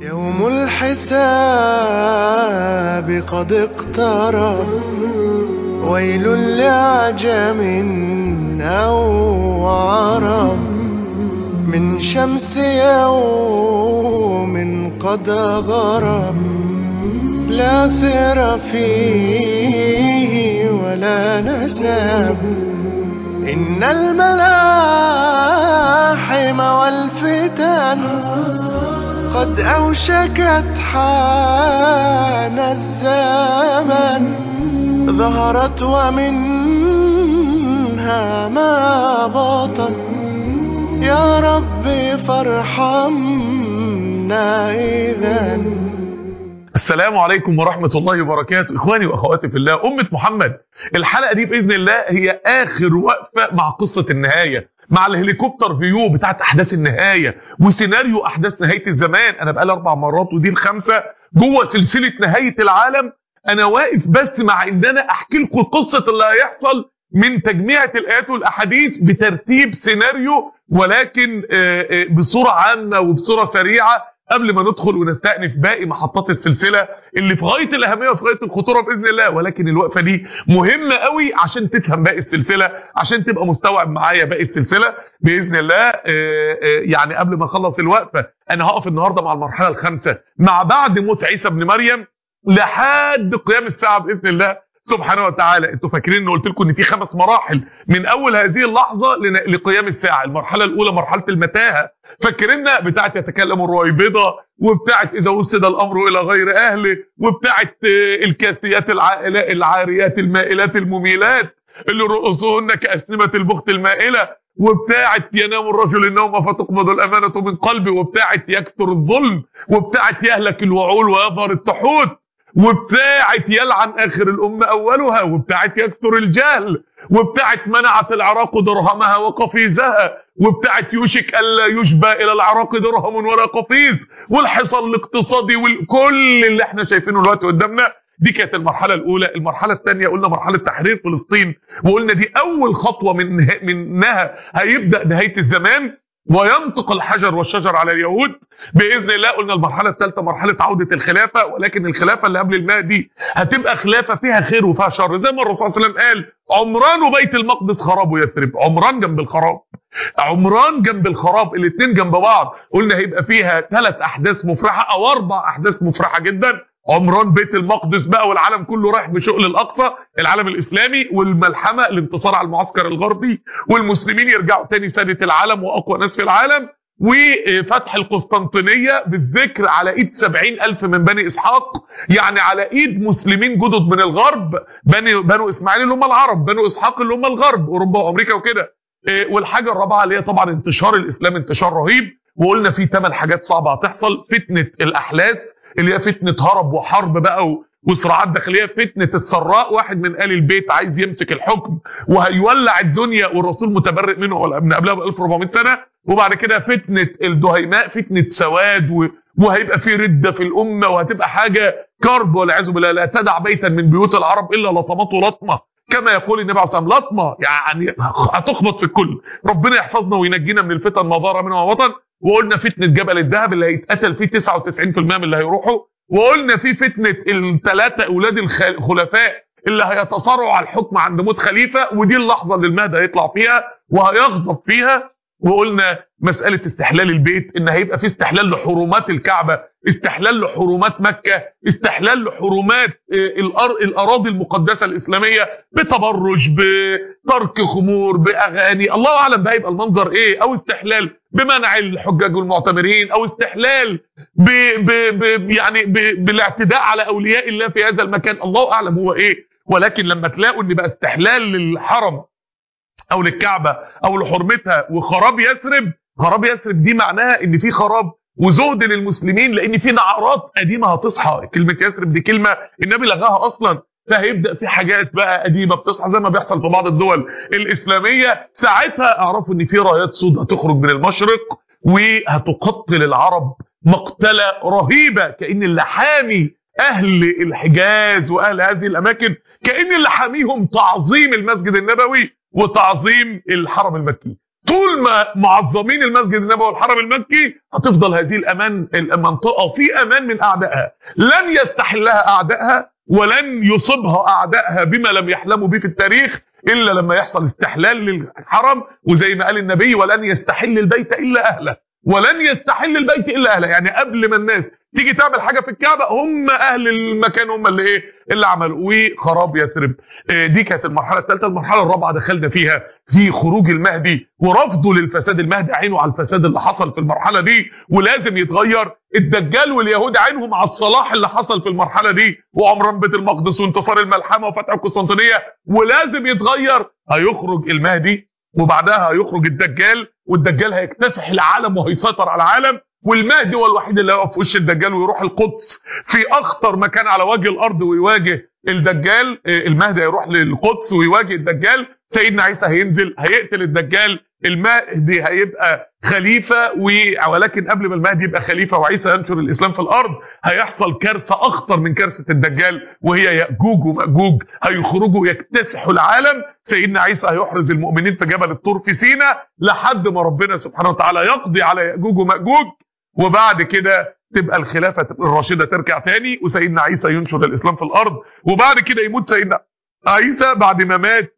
يوم الحساب قد اقترب ويل لعجم أو عرب من شمس يوم قد غرب لا سر فيه ولا نسب إن الملاحم والفتن قد أوشكت حان الزمن ظهرت ومنها ما بطن يا ربي فارحمنا إذا السلام عليكم ورحمة الله وبركاته إخواني وأخواتي في الله أمة محمد الحلقة دي بإذن الله هي آخر وقفة مع قصة النهاية مع الهليكوبتر فيو بتاعت أحداث النهاية وسيناريو أحداث نهاية الزمان أنا بقالي أربع مرات ودي الخامسة جوه سلسلة نهاية العالم أنا واقف بس مع إن أنا أحكي لكم قصة اللي هيحصل من تجميعة الآيات والأحاديث بترتيب سيناريو ولكن بصورة عامة وبصورة سريعة قبل ما ندخل ونستأنف باقي محطات السلسلة اللي في غاية الأهمية وفي غاية الخطورة بإذن الله ولكن الوقفة دي مهمة قوي عشان تفهم باقي السلسلة عشان تبقى مستوعب معايا باقي السلسلة بإذن الله يعني قبل ما أخلص الوقفة أنا هقف النهاردة مع المرحلة الخامسة مع بعد موت عيسى ابن مريم لحد قيام الساعة بإذن الله سبحانه وتعالى انتوا فاكرين ان قلت لكم ان في خمس مراحل من اول هذه اللحظه لقيام الساعه المرحله الاولى مرحله المتاهه فاكريننا بتاعه يتكلم الرويبضه وبتاعه اذا وسد الامر الى غير اهله وبتاعه الكاسيات العاريات المائلات المميلات اللي رؤوسهن كاسنمه البخت المائله وبتاعه ينام الرجل النوم فتقبض الامانه من قلبه وبتاعه يكثر الظلم وبتاعه يهلك الوعول ويظهر التحوت وبتاعت يلعن اخر الامه اولها وبتاعت يكثر الجهل وبتاعت منعت العراق درهمها وقفيزها وبتاعت يوشك الا يشبى الى العراق درهم ولا قفيز والحصار الاقتصادي وكل اللي احنا شايفينه دلوقتي قدامنا دي كانت المرحله الاولى المرحله الثانيه قلنا مرحله تحرير فلسطين وقلنا دي اول خطوه من منها هيبدا نهايه الزمان وينطق الحجر والشجر على اليهود باذن الله قلنا المرحله الثالثه مرحله عوده الخلافه ولكن الخلافه اللي قبل الماء دي هتبقى خلافه فيها خير وفيها شر زي ما الرسول صلى الله عليه وسلم قال عمران وبيت المقدس خراب ويثرب عمران جنب الخراب عمران جنب الخراب الاثنين جنب بعض قلنا هيبقى فيها ثلاث احداث مفرحه او اربع احداث مفرحه جدا عمران بيت المقدس بقى والعالم كله رايح بشغل الاقصى العالم الاسلامي والملحمه الانتصار على المعسكر الغربي والمسلمين يرجعوا تاني ساده العالم واقوى ناس في العالم وفتح القسطنطينيه بالذكر على ايد سبعين الف من بني اسحاق يعني على ايد مسلمين جدد من الغرب بني بنو اسماعيل اللي هم العرب بنو اسحاق اللي هم الغرب اوروبا وامريكا وكده والحاجه الرابعه اللي هي طبعا انتشار الاسلام انتشار رهيب وقلنا في ثمان حاجات صعبه هتحصل فتنه الاحلاس اللي هي فتنه هرب وحرب بقى وصراعات داخليه فتنه السراء واحد من ال البيت عايز يمسك الحكم وهيولع الدنيا والرسول متبرئ منه ولا من قبلها ب 1400 سنه وبعد كده فتنه الدهيماء فتنه سواد و... وهيبقى في رده في الامه وهتبقى حاجه كرب والعياذ بالله لا تدع بيتا من بيوت العرب الا لطمته لطمه كما يقول النبي عليه الصلاه والسلام لطمه يعني هتخبط في الكل ربنا يحفظنا وينجينا من الفتن ما ظهر منها وطن وقلنا فتنه جبل الذهب اللي هيتقتل فيه 99% من اللي هيروحوا وقلنا في فتنه الثلاثه اولاد الخلفاء اللي هيتصارعوا على الحكم عند موت خليفه ودي اللحظه اللي المهدي هيطلع فيها وهيغضب فيها وقلنا مساله استحلال البيت ان هيبقى في استحلال لحرمات الكعبه استحلال لحرمات مكه استحلال لحرمات الاراضي المقدسه الاسلاميه بتبرج بترك خمور باغاني الله اعلم ده هيبقى المنظر ايه او استحلال بمنع الحجاج والمعتمرين او استحلال ب ب ب يعني ب بالاعتداء على اولياء الله في هذا المكان الله اعلم هو ايه ولكن لما تلاقوا ان بقى استحلال للحرم او للكعبه او لحرمتها وخراب يثرب خراب يثرب دي معناها ان في خراب وزهد للمسلمين لان في نعرات قديمه هتصحى كلمه يثرب دي كلمه النبي لغاها اصلا فهيبدا في حاجات بقى قديمه بتصحى زي ما بيحصل في بعض الدول الاسلاميه ساعتها اعرفوا ان في رايات سود هتخرج من المشرق وهتقتل العرب مقتله رهيبه كان اللي حامي اهل الحجاز واهل هذه الاماكن كان اللي حاميهم تعظيم المسجد النبوي وتعظيم الحرم المكي طول ما معظمين المسجد النبوي والحرم المكي هتفضل هذه الامان المنطقه في امان من اعدائها لن يستحلها اعدائها ولن يصيبها اعدائها بما لم يحلموا به في التاريخ الا لما يحصل استحلال للحرم وزي ما قال النبي ولن يستحل البيت الا اهله ولن يستحل البيت الا اهله يعني قبل ما الناس تيجي تعمل حاجه في الكعبه هم اهل المكان هم اللي ايه اللي عملوا وخراب يثرب إيه دي كانت المرحله الثالثه المرحله الرابعه دخلنا فيها في خروج المهدي ورفضه للفساد المهدي عينه على الفساد اللي حصل في المرحله دي ولازم يتغير الدجال واليهود عينهم على الصلاح اللي حصل في المرحله دي وعمران بيت المقدس وانتصار الملحمه وفتح القسطنطينيه ولازم يتغير هيخرج المهدي وبعدها هيخرج الدجال والدجال هيكتسح العالم وهيسيطر على العالم والمهدي هو الوحيد اللي هيقف في وش الدجال ويروح القدس في اخطر مكان على وجه الارض ويواجه الدجال المهدي هيروح للقدس ويواجه الدجال سيدنا عيسى هينزل هيقتل الدجال المهدي هيبقى خليفة ولكن قبل ما المهدي يبقى خليفة وعيسى ينشر الإسلام في الأرض هيحصل كارثة أخطر من كارثة الدجال وهي يأجوج ومأجوج هيخرجوا يكتسحوا العالم سيدنا عيسى هيحرز المؤمنين في جبل الطور في سينا لحد ما ربنا سبحانه وتعالى يقضي على يأجوج ومأجوج وبعد كده تبقى الخلافة الراشدة ترجع تاني وسيدنا عيسى ينشر الإسلام في الأرض وبعد كده يموت سيدنا عيسى بعد ما مات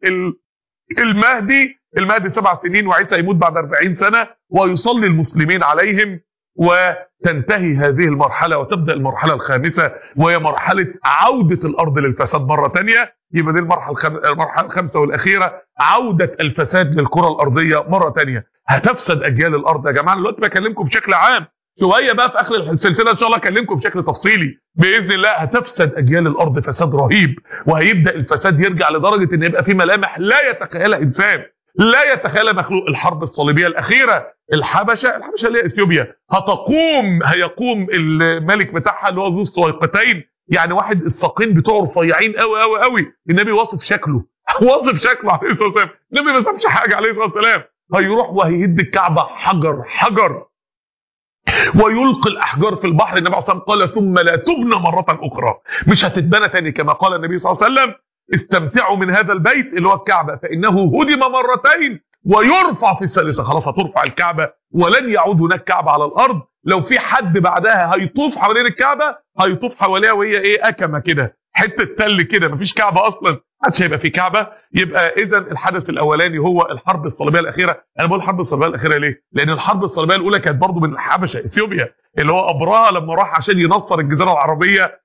المهدي المهدي سبع سنين وعيسى يموت بعد 40 سنة ويصلي المسلمين عليهم وتنتهي هذه المرحلة وتبدأ المرحلة الخامسة وهي مرحلة عودة الأرض للفساد مرة تانية يبقى دي المرحلة المرحلة الخامسة والأخيرة عودة الفساد للكرة الأرضية مرة تانية هتفسد أجيال الأرض يا جماعة دلوقتي بكلمكم بشكل عام شويه بقى في اخر السلسله ان شاء الله اكلمكم بشكل تفصيلي باذن الله هتفسد اجيال الارض فساد رهيب وهيبدا الفساد يرجع لدرجه ان يبقى في ملامح لا يتخيلها انسان لا يتخيلها مخلوق الحرب الصليبيه الاخيره الحبشه الحبشه اللي هي اثيوبيا هتقوم هيقوم الملك بتاعها اللي هو ذو السويقتين يعني واحد الساقين بتوعه رفيعين قوي قوي قوي النبي واصف شكله واصف شكله عليه الصلاه والسلام النبي ما سابش حاجه عليه الصلاه والسلام هيروح وهيهد الكعبه حجر حجر ويلقي الاحجار في البحر النبي صلى الله عليه وسلم قال ثم لا تبنى مره اخرى مش هتتبنى ثاني كما قال النبي صلى الله عليه وسلم استمتعوا من هذا البيت اللي هو الكعبه فانه هدم مرتين ويرفع في الثالثه خلاص هترفع الكعبه ولن يعود هناك كعبه على الارض لو في حد بعدها هيطوف حوالين الكعبه هيطوف حواليها وهي ايه اكمه كده حته تل كده مفيش كعبه اصلا محدش هيبقى في كعبه يبقى اذا الحدث الاولاني هو الحرب الصليبيه الاخيره انا بقول الحرب الصليبيه الاخيره ليه لان الحرب الصليبيه الاولى كانت برضو من الحبشه اثيوبيا اللي هو ابرهه لما راح عشان ينصر الجزيره العربيه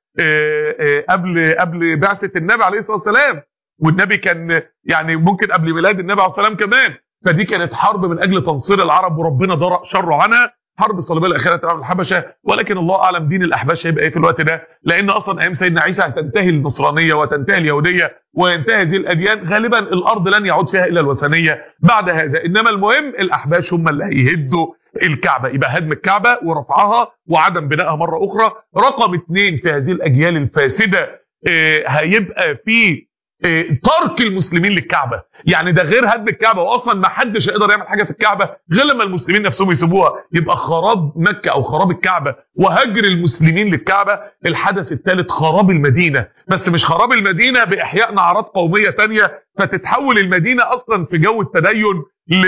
قبل قبل بعثه النبي عليه الصلاه والسلام والنبي كان يعني ممكن قبل ميلاد النبي عليه الصلاه والسلام كمان فدي كانت حرب من اجل تنصير العرب وربنا درأ شره عنها حرب الصليبيه الاخيره تبع الحبشه ولكن الله اعلم دين الاحباش هيبقى ايه في الوقت ده لان اصلا ايام سيدنا عيسى هتنتهي النصرانيه وتنتهي اليهوديه وينتهي هذه الاديان غالبا الارض لن يعود فيها الا الوثنيه بعد هذا انما المهم الاحباش هم اللي هيهدوا الكعبه يبقى هدم الكعبه ورفعها وعدم بنائها مره اخرى رقم اثنين في هذه الاجيال الفاسده هيبقى في ترك المسلمين للكعبه يعني ده غير هدم الكعبه واصلا ما حدش هيقدر يعمل حاجه في الكعبه غير لما المسلمين نفسهم يسيبوها يبقى خراب مكه او خراب الكعبه وهجر المسلمين للكعبه الحدث الثالث خراب المدينه بس مش خراب المدينه باحياء نعرات قوميه تانية فتتحول المدينه اصلا في جو التدين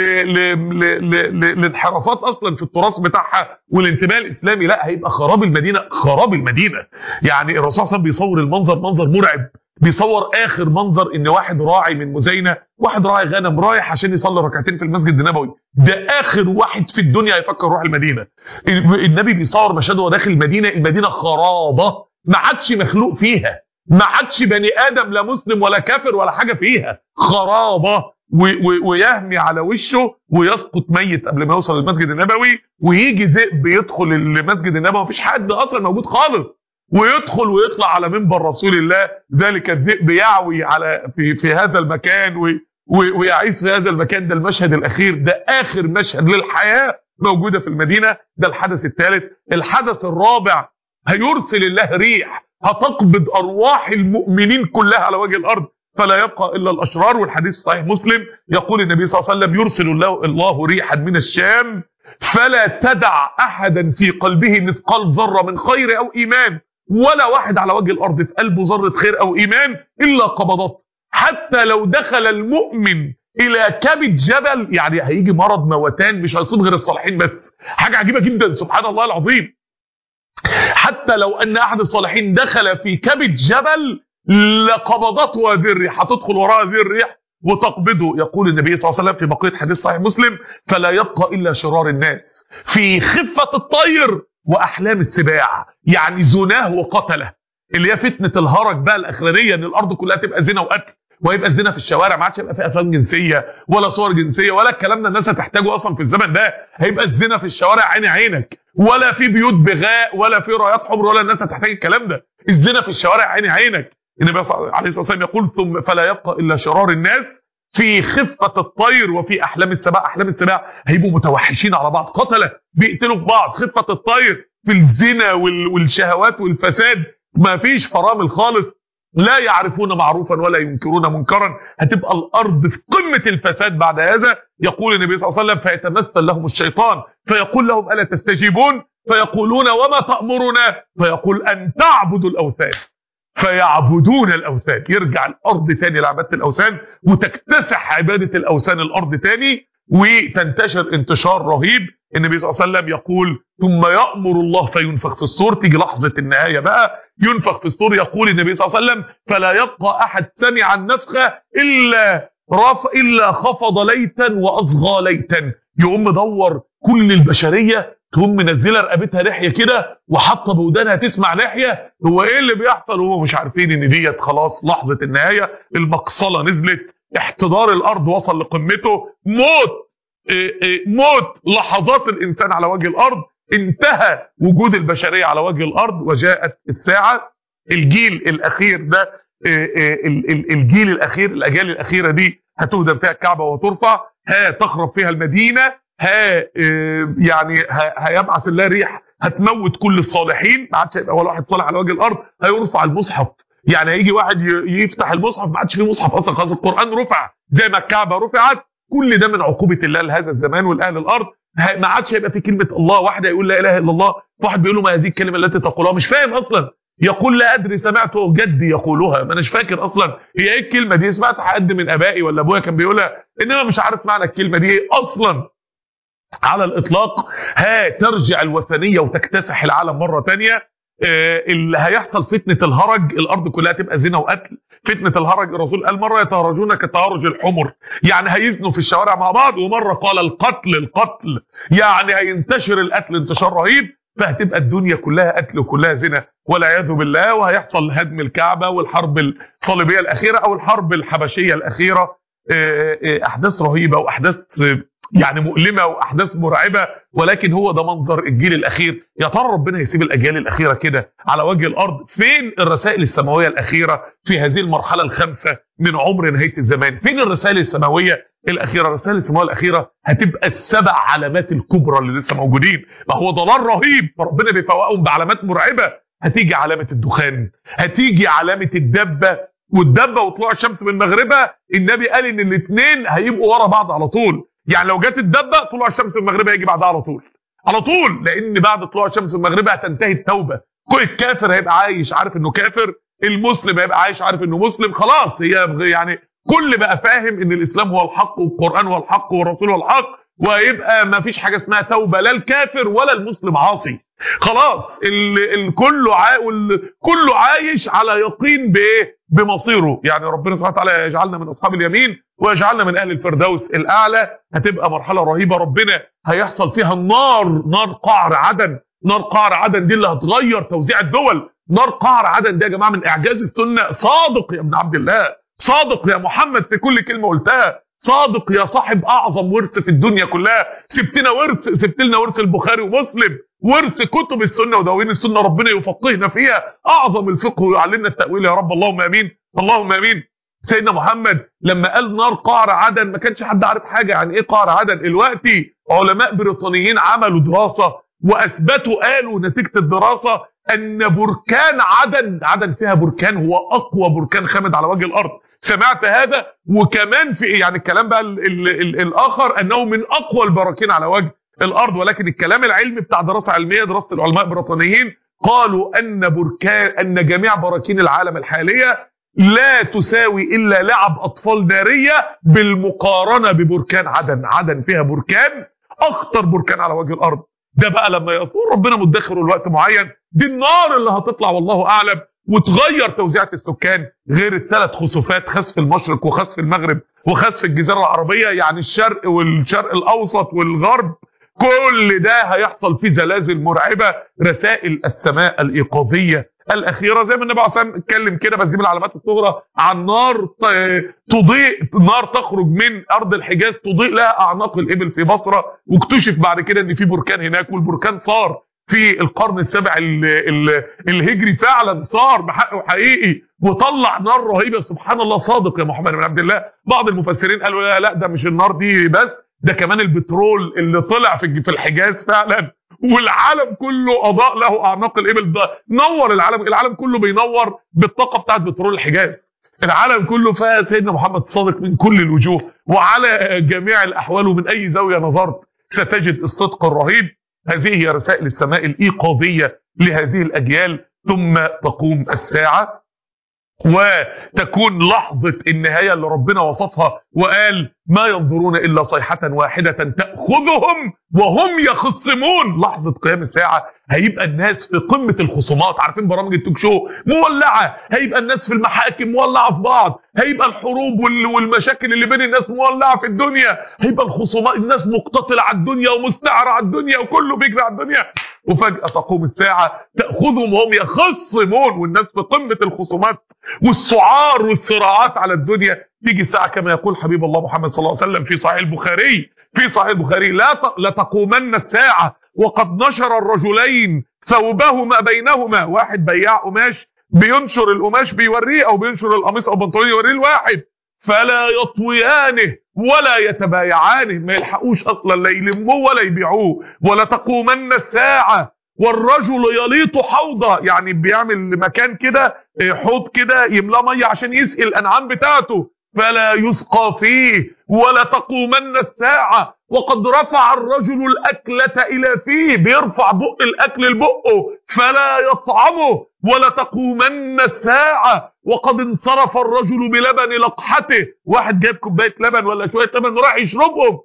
لانحرافات اصلا في التراث بتاعها والانتماء الاسلامي لا هيبقى خراب المدينه خراب المدينه يعني الرسول صلى الله عليه وسلم بيصور المنظر منظر مرعب بيصور اخر منظر ان واحد راعي من مزينه واحد راعي غنم رايح عشان يصلي ركعتين في المسجد النبوي ده اخر واحد في الدنيا هيفكر يروح المدينه النبي بيصور مشهد وهو داخل المدينه المدينه خرابه ما عادش مخلوق فيها ما عادش بني ادم لا مسلم ولا كافر ولا حاجه فيها خرابه ويهمي على وشه ويسقط ميت قبل ما يوصل للمسجد النبوي ويجي ذئب يدخل المسجد النبوي مفيش حد اصلا موجود خالص ويدخل ويطلع على منبر رسول الله ذلك الذئب يعوي على في في هذا المكان ويعيش في هذا المكان ده المشهد الاخير ده اخر مشهد للحياه موجوده في المدينه ده الحدث الثالث الحدث الرابع هيرسل الله ريح هتقبض ارواح المؤمنين كلها على وجه الارض فلا يبقى الا الاشرار والحديث صحيح مسلم يقول النبي صلى الله عليه وسلم يرسل الله, الله ريحا من الشام فلا تدع احدا في قلبه مثقال ذره من خير او ايمان ولا واحد على وجه الارض في قلبه ذره خير او ايمان الا قبضته حتى لو دخل المؤمن الى كبد جبل يعني هيجي مرض موتان مش هيصيب غير الصالحين بس حاجه عجيبه جدا سبحان الله العظيم حتى لو ان احد الصالحين دخل في كبد جبل لقبضته هذه الريح هتدخل وراء هذه الريح وتقبضه يقول النبي صلى الله عليه وسلم في بقيه حديث صحيح مسلم فلا يبقى الا شرار الناس في خفه الطير واحلام السباع يعني زناه وقتله اللي هي فتنه الهرج بقى الاخرانيه ان الارض كلها تبقى زنا وقتل ويبقى الزنا في الشوارع ما عادش يبقى في افلام جنسيه ولا صور جنسيه ولا الكلام ده الناس هتحتاجه اصلا في الزمن ده هيبقى الزنا في الشوارع عيني عينك ولا في بيوت بغاء ولا في رايات حمر ولا الناس هتحتاج الكلام ده الزنا في الشوارع عيني عينك النبي عليه الصلاه والسلام يقول ثم فلا يبقى الا شرار الناس في خفه الطير وفي احلام السباع احلام السباع هيبقوا متوحشين على بعض قتله بيقتلوا في بعض خفه الطير في الزنا وال- والشهوات والفساد ما فيش فرامل خالص لا يعرفون معروفا ولا ينكرون منكرا هتبقى الارض في قمه الفساد بعد هذا يقول النبي صلى الله عليه وسلم فيتمثل لهم الشيطان فيقول لهم الا تستجيبون فيقولون وما تامرنا فيقول ان تعبدوا الاوثان فيعبدون الاوثان يرجع الارض تاني لعباده الاوثان وتكتسح عباده الاوثان الارض تاني وتنتشر انتشار رهيب النبي صلى الله عليه وسلم يقول ثم يأمر الله فينفخ في الصور تيجي لحظة النهاية بقى ينفخ في الصور يقول النبي صلى الله عليه وسلم فلا يبقى أحد سمع النفخة إلا رف إلا خفض ليتا وأصغى ليتا يقوم مدور كل البشرية تقوم منزله رقبتها لحيه كده وحاطه بودانها تسمع لحيه هو ايه اللي بيحصل وهم مش عارفين ان ديت خلاص لحظه النهايه المقصله نزلت احتضار الارض وصل لقمته موت إيه إيه موت لحظات الانسان على وجه الارض انتهى وجود البشريه على وجه الارض وجاءت الساعه الجيل الاخير ده إيه إيه ال- ال- الجيل الاخير الاجيال الاخيره دي هتهدم فيها الكعبه وترفع ها تخرب فيها المدينه ها إيه يعني ه- هيبعث الله ريح هتموت كل الصالحين ما عادش هيبقى ولا واحد صالح على وجه الارض هيرفع المصحف يعني هيجي واحد ي- يفتح المصحف ما عادش فيه مصحف اصلا خلاص القران رفع زي ما الكعبه رفعت كل ده من عقوبه الله لهذا الزمان والاهل الارض ه- ما عادش هيبقى في كلمه الله واحد يقول لا اله الا الله واحد بيقول له ما هذه الكلمه التي تقولها مش فاهم اصلا يقول لا ادري سمعت جدي يقولها ما اناش فاكر اصلا هي ايه الكلمه دي سمعت حد من ابائي ولا ابويا كان بيقولها انما مش عارف معنى الكلمه دي ايه اصلا على الاطلاق ها ترجع الوثنيه وتكتسح العالم مره تانية آه، اللي هيحصل فتنه الهرج الارض كلها تبقى زنا وقتل فتنه الهرج الرسول قال مره يتهرجون كتهرج الحمر يعني هيزنوا في الشوارع مع بعض ومره قال القتل القتل يعني هينتشر القتل انتشار رهيب فهتبقى الدنيا كلها قتل وكلها زنا والعياذ بالله وهيحصل هدم الكعبه والحرب الصليبيه الاخيره او الحرب الحبشيه الاخيره آه، آه، احداث رهيبه واحداث آه، يعني مؤلمه واحداث مرعبه ولكن هو ده منظر الجيل الاخير يا ترى ربنا يسيب الاجيال الاخيره كده على وجه الارض فين الرسائل السماويه الاخيره في هذه المرحله الخامسه من عمر نهايه الزمان فين الرسائل السماويه الاخيره الرسائل السماويه الاخيره هتبقى السبع علامات الكبرى اللي لسه موجودين ما هو ضلال رهيب فربنا بيفوقهم بعلامات مرعبه هتيجي علامه الدخان هتيجي علامه الدبه والدبه وطلوع الشمس من مغربها النبي قال ان الاثنين هيبقوا ورا بعض على طول يعني لو جت الدبه طلوع الشمس من مغربها هيجي بعدها على طول على طول لان بعد طلوع الشمس من مغربها هتنتهي التوبه كل الكافر هيبقى عايش عارف انه كافر المسلم هيبقى عايش عارف انه مسلم خلاص هي يعني كل بقى فاهم ان الاسلام هو الحق والقران هو الحق والرسول هو الحق وهيبقى ما فيش حاجه اسمها توبه لا الكافر ولا المسلم عاصي خلاص ال- ال- كله عا... وال- كله عايش على يقين بايه بمصيره يعني ربنا سبحانه وتعالى يجعلنا من اصحاب اليمين ويجعلنا من اهل الفردوس الاعلى هتبقى مرحله رهيبه ربنا هيحصل فيها النار نار قعر عدن نار قعر عدن دي اللي هتغير توزيع الدول نار قعر عدن دي يا جماعه من اعجاز السنه صادق يا ابن عبد الله صادق يا محمد في كل كلمه قلتها صادق يا صاحب اعظم ورث في الدنيا كلها سبتنا ورث سبت لنا ورث البخاري ومسلم ورث كتب السنه ودواوين السنه ربنا يفقهنا فيها اعظم الفقه ويعلمنا التاويل يا رب اللهم امين اللهم امين سيدنا محمد لما قال نار قعر عدن ما كانش حد عارف حاجه عن ايه قعر عدن دلوقتي علماء بريطانيين عملوا دراسه واثبتوا قالوا نتيجه الدراسه ان بركان عدن عدن فيها بركان هو اقوى بركان خامد على وجه الارض سمعت هذا وكمان في يعني الكلام بقى ال ال ال الاخر انه من اقوى البراكين على وجه الارض ولكن الكلام العلمي بتاع دراسه علميه دراسه العلماء البريطانيين قالوا ان بركان ان جميع براكين العالم الحاليه لا تساوي الا لعب اطفال ناريه بالمقارنه ببركان عدن عدن فيها بركان اخطر بركان على وجه الارض ده بقى لما يكون ربنا مدخره لوقت معين دي النار اللي هتطلع والله اعلم وتغير توزيعة السكان غير الثلاث خسوفات خسف المشرق وخسف المغرب وخسف الجزيرة العربية يعني الشرق والشرق الأوسط والغرب كل ده هيحصل فيه زلازل مرعبة رسائل السماء الإيقاظية الأخيرة زي ما النبي عليه الصلاة والسلام اتكلم كده بس دي من العلامات الصغرى عن نار تضيء نار تخرج من أرض الحجاز تضيء لها أعناق الإبل في بصرة واكتشف بعد كده إن في بركان هناك والبركان صار في القرن السابع ال ال الهجري فعلا صار بحقه حقيقي وطلع نار رهيبه سبحان الله صادق يا محمد بن عبد الله بعض المفسرين قالوا لا لا ده مش النار دي بس ده كمان البترول اللي طلع في في الحجاز فعلا والعالم كله اضاء له اعناق الابل ده نور العالم العالم كله بينور بالطاقه بتاعت بترول الحجاز العالم كله فسيدنا محمد صادق من كل الوجوه وعلى جميع الاحوال ومن اي زاويه نظرت ستجد الصدق الرهيب هذه هي رسائل السماء الإيقاظية لهذه الأجيال ثم تقوم الساعة وتكون لحظة النهاية اللي ربنا وصفها وقال ما ينظرون إلا صيحة واحدة تأخذهم وهم يخصمون لحظة قيام الساعة هيبقى الناس في قمة الخصومات عارفين برامج التوك شو مولعة هيبقى الناس في المحاكم مولعة في بعض هيبقى الحروب والمشاكل اللي بين الناس مولعة في الدنيا هيبقى الخصومات الناس مقتتلة على الدنيا ومستعرة على الدنيا وكله بيجري على الدنيا وفجأة تقوم الساعة تأخذهم وهم يخصمون والناس في قمة الخصومات والسعار والصراعات على الدنيا تيجي الساعة كما يقول حبيب الله محمد صلى الله عليه وسلم في صحيح البخاري في صحيح البخاري لا لتقومن الساعة وقد نشر الرجلين ثوبهما بينهما واحد بياع قماش بينشر القماش بيوريه او بينشر القميص او بنطلون يوريه الواحد فلا يطويانه ولا يتبايعانه ما يلحقوش اصلا لا يلموه ولا يبيعوه ولا تقومن الساعه والرجل يليط حوضه يعني بيعمل مكان كده حوض كده يملاه ميه عشان يسقي الانعام بتاعته فلا يسقى فيه ولا تقومن الساعه وقد رفع الرجل الاكله الى فيه بيرفع بق الاكل لبقه فلا يطعمه ولا تقومن الساعه وقد انصرف الرجل بلبن لقحته واحد جايب كوبايه لبن ولا شويه لبن راح يشربهم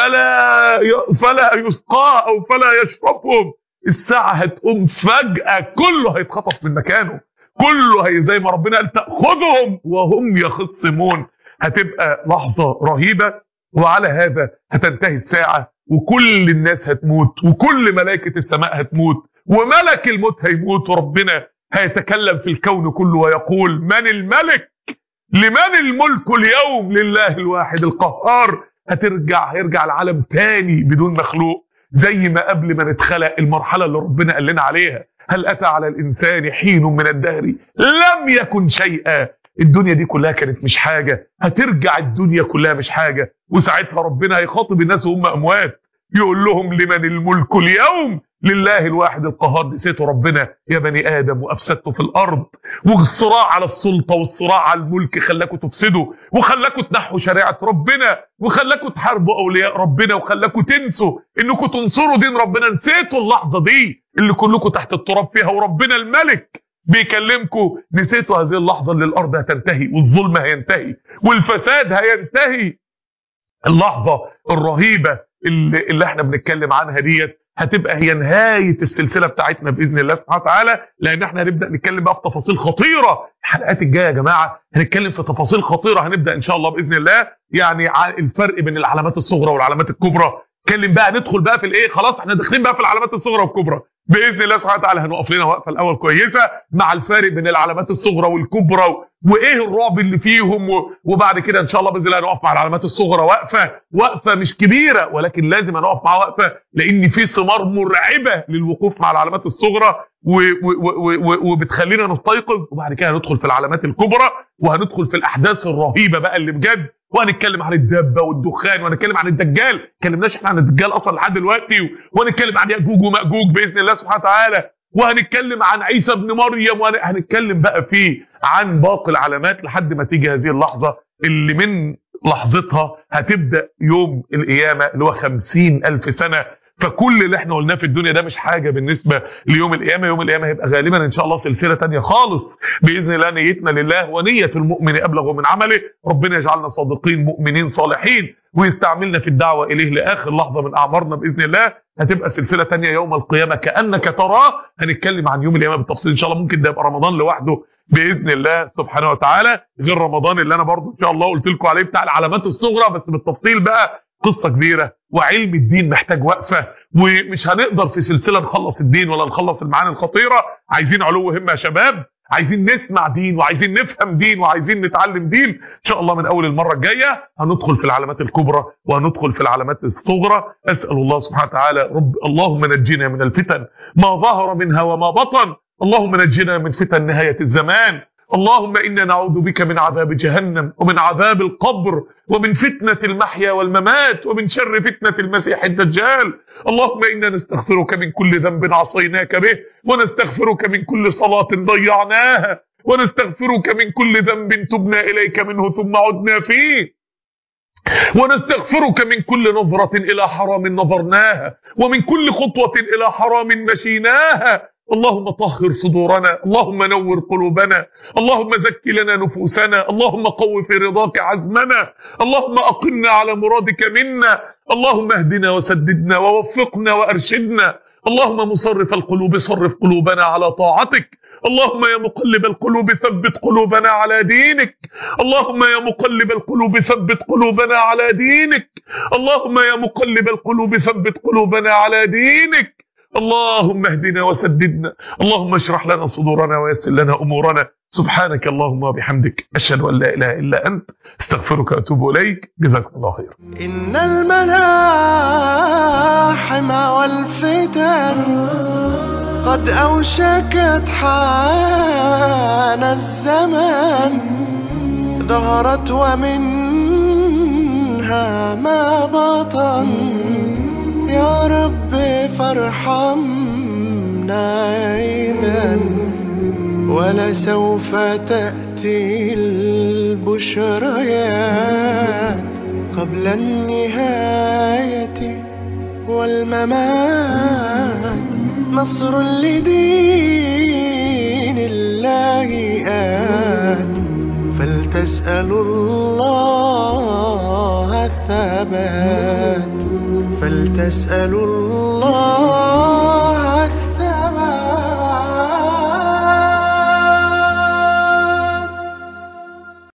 فلا ي... فلا يسقى او فلا يشربهم الساعه هتقوم فجاه كله هيتخطف من مكانه كله هي زي ما ربنا قال تاخذهم وهم يخصمون هتبقى لحظه رهيبه وعلى هذا هتنتهي الساعه وكل الناس هتموت وكل ملائكه السماء هتموت وملك الموت هيموت وربنا هيتكلم في الكون كله ويقول من الملك لمن الملك اليوم لله الواحد القهار هترجع هيرجع العالم تاني بدون مخلوق زي ما قبل ما نتخلق المرحله اللي ربنا قال لنا عليها هل اتى على الانسان حين من الدهر لم يكن شيئا الدنيا دي كلها كانت مش حاجه هترجع الدنيا كلها مش حاجه وساعتها ربنا هيخاطب الناس وهم اموات يقول لهم لمن الملك اليوم لله الواحد القهار نسيتوا ربنا يا بني ادم وافسدتوا في الارض والصراع على السلطه والصراع على الملك خلاكم تفسدوا وخلاكم تنحوا شريعه ربنا وخلاكم تحاربوا اولياء ربنا وخلاكم تنسوا انكم تنصروا دين ربنا نسيتوا اللحظه دي اللي كلكم تحت التراب فيها وربنا الملك بيكلمكم نسيتوا هذه اللحظه اللي الارض هتنتهي والظلم هينتهي والفساد هينتهي اللحظه الرهيبه اللي, اللي احنا بنتكلم عنها ديت هتبقى هي نهايه السلسله بتاعتنا باذن الله سبحانه وتعالى لان احنا هنبدا نتكلم بقى في تفاصيل خطيره الحلقات الجايه يا جماعه هنتكلم في تفاصيل خطيره هنبدا ان شاء الله باذن الله يعني الفرق بين العلامات الصغرى والعلامات الكبرى نتكلم بقى ندخل بقى في الايه خلاص احنا داخلين بقى في العلامات الصغرى والكبرى باذن الله سبحانه وتعالى هنقف لنا وقفه الاول كويسه مع الفارق بين العلامات الصغرى والكبرى وايه الرعب اللي فيهم وبعد كده ان شاء الله باذن الله هنقف مع العلامات الصغرى وقفه وقفه مش كبيره ولكن لازم هنقف معاها وقفه لان في ثمار مرعبه للوقوف مع العلامات الصغرى وبتخلينا نستيقظ وبعد كده هندخل في العلامات الكبرى وهندخل في الاحداث الرهيبه بقى اللي بجد وهنتكلم عن الدبه والدخان وهنتكلم عن الدجال ما اتكلمناش احنا عن الدجال اصلا لحد دلوقتي وهنتكلم عن ياجوج وماجوج باذن الله سبحانه وتعالى وهنتكلم عن عيسى ابن مريم وهنتكلم بقى فيه عن باقي العلامات لحد ما تيجي هذه اللحظه اللي من لحظتها هتبدا يوم القيامه اللي هو خمسين الف سنه فكل اللي احنا قلناه في الدنيا ده مش حاجه بالنسبه ليوم القيامه يوم القيامه هيبقى غالبا ان شاء الله سلسله تانية خالص باذن الله نيتنا لله ونيه المؤمن ابلغ من عمله ربنا يجعلنا صادقين مؤمنين صالحين ويستعملنا في الدعوه اليه لاخر لحظه من اعمارنا باذن الله هتبقى سلسله تانية يوم القيامه كانك تراه هنتكلم عن يوم القيامه بالتفصيل ان شاء الله ممكن ده يبقى رمضان لوحده باذن الله سبحانه وتعالى غير رمضان اللي انا برضو ان شاء الله قلت لكم عليه بتاع العلامات الصغرى بس بالتفصيل بقى قصه كبيره وعلم الدين محتاج وقفه ومش هنقدر في سلسله نخلص الدين ولا نخلص المعاني الخطيره عايزين علو همه يا شباب عايزين نسمع دين وعايزين نفهم دين وعايزين نتعلم دين ان شاء الله من اول المره الجايه هندخل في العلامات الكبرى وهندخل في العلامات الصغرى اسال الله سبحانه وتعالى رب اللهم نجنا من الفتن ما ظهر منها وما بطن اللهم نجنا من فتن نهايه الزمان اللهم إنا نعوذ بك من عذاب جهنم ومن عذاب القبر ومن فتنة المحيا والممات ومن شر فتنة المسيح الدجال اللهم إنا نستغفرك من كل ذنب عصيناك به ونستغفرك من كل صلاة ضيعناها ونستغفرك من كل ذنب تبنا إليك منه ثم عدنا فيه ونستغفرك من كل نظرة إلى حرام نظرناها ومن كل خطوة إلى حرام مشيناها اللهم طهر صدورنا اللهم نور قلوبنا اللهم زك لنا نفوسنا اللهم قو في رضاك عزمنا اللهم أقمنا على مرادك منا اللهم اهدنا وسددنا ووفقنا وأرشدنا اللهم مصرف القلوب صرف قلوبنا على طاعتك اللهم يا مقلب القلوب ثبت قلوبنا على دينك اللهم يا مقلب القلوب ثبت قلوبنا على دينك اللهم يا مقلب القلوب ثبت قلوبنا على دينك اللهم اهدنا وسددنا اللهم اشرح لنا صدورنا ويسر لنا امورنا سبحانك اللهم وبحمدك اشهد ان لا اله الا انت استغفرك واتوب اليك جزاكم الله خيرا إن الملاحم والفتن قد أوشكت حان الزمان ظهرت ومنها ما بطن يا رب فارحمنا إذا ولسوف تأتي البشريات قبل النهاية والممات نصر لدين الله آت فلتسألوا الله الثبات فلتسألوا الله